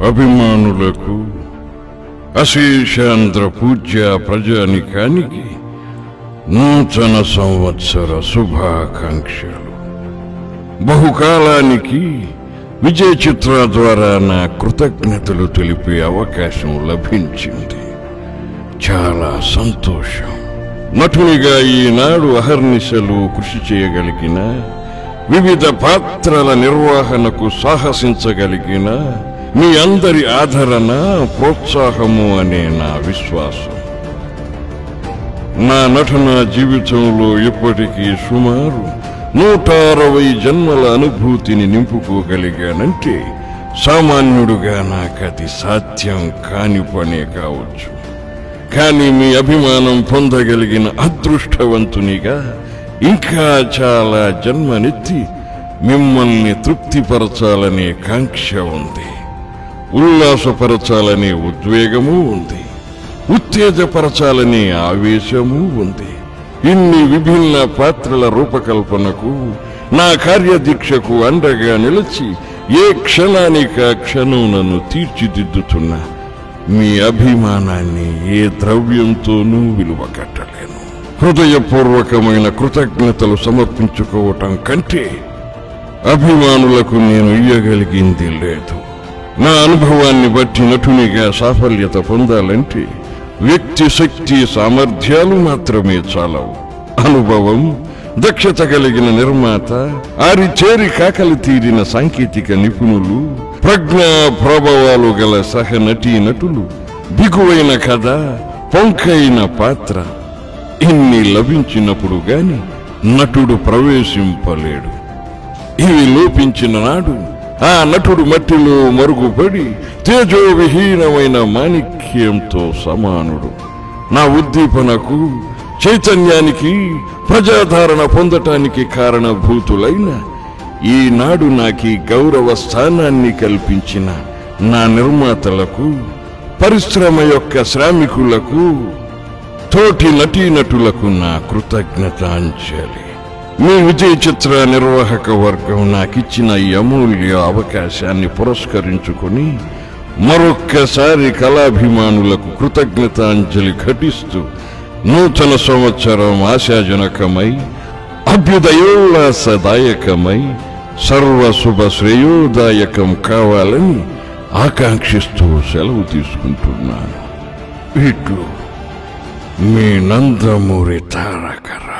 అభిమానులకు అశేషాంధ్ర పూజ్య ప్రజానికానికి నూతన సంవత్సర శుభాకాంక్షలు బహుకాలానికి విజయ చిత్ర ద్వారా నా కృతజ్ఞతలు తెలిపే అవకాశం లభించింది చాలా సంతోషం నటునిగా ఈనాడు అహర్నిశలు కృషి చేయగలిగిన వివిధ పాత్రల నిర్వహణకు సాహసించగలిగిన మీ అందరి ఆదరణ ప్రోత్సాహము అనే నా విశ్వాసం నా నటన జీవితంలో ఇప్పటికీ సుమారు నూట అరవై జన్మల అనుభూతిని నింపుకోగలిగానంటే సామాన్యుడుగా నాకది సాధ్యం కాని పనే కావచ్చు కానీ మీ అభిమానం పొందగలిగిన అదృష్టవంతునిగా ఇంకా చాలా జన్మనెత్తి మిమ్మల్ని తృప్తిపరచాలనే కాంక్ష ఉంది ఉల్లాసపరచాలనే ఉద్వేగము ఉంది ఉత్తేజపరచాలనే ఆవేశము ఉంది ఇన్ని విభిన్న పాత్రల రూపకల్పనకు నా కార్యదీక్షకు అండగా నిలిచి ఏ క్షణానిక క్షణం నన్ను తీర్చిదిద్దుతున్నా మీ అభిమానాన్ని ఏ ద్రవ్యంతోనూ విలువ కట్టలేను హృదయపూర్వకమైన కృతజ్ఞతలు సమర్పించుకోవటం కంటే అభిమానులకు నేను ఇయ్యగలిగింది లేదు నా అనుభవాన్ని బట్టి నటునిగా సాఫల్యత పొందాలంటే వ్యక్తి శక్తి సామర్థ్యాలు మాత్రమే చాలవు అనుభవం దక్షత కలిగిన నిర్మాత ఆరిచేరి కాకలి తీరిన సాంకేతిక నిపుణులు ప్రజ్ఞా ప్రభావాలు గల సహ నటీ నటులు బిగువైన కథ పొంకైన పాత్ర ఇన్ని లభించినప్పుడు గాని నటుడు ప్రవేశింపలేడు ఇవి లోపించిన నాడు ఆ నటుడు మట్టిలో మరుగుపడి తేజోవిహీనమైన మాణిక్యంతో సమానుడు నా ఉద్దీపనకు చైతన్యానికి ప్రజాధారణ పొందటానికి కారణభూతులైన ఈనాడు నాకీ గౌరవ స్థానాన్ని కల్పించిన నా నిర్మాతలకు పరిశ్రమ యొక్క శ్రామికులకు తోటి నటీనటులకు నా కృతజ్ఞతాంజలి మీ విజయ చిత్ర నిర్వాహక వర్గం నాకిచ్చిన ఈ అమూల్య అవకాశాన్ని పురస్కరించుకొని మరొక్కసారి కళాభిమానులకు కృతజ్ఞతాంజలి ఘటిస్తూ నూతన సంవత్సరం ఆశాజనకమై అభ్యుదయోల్లాసదాయకమై సర్వశుభ శ్రేయోదాయకం కావాలని ఆకాంక్షిస్తూ సెలవు తీసుకుంటున్నాను ఇట్లు మీ నందమూరి తారకరా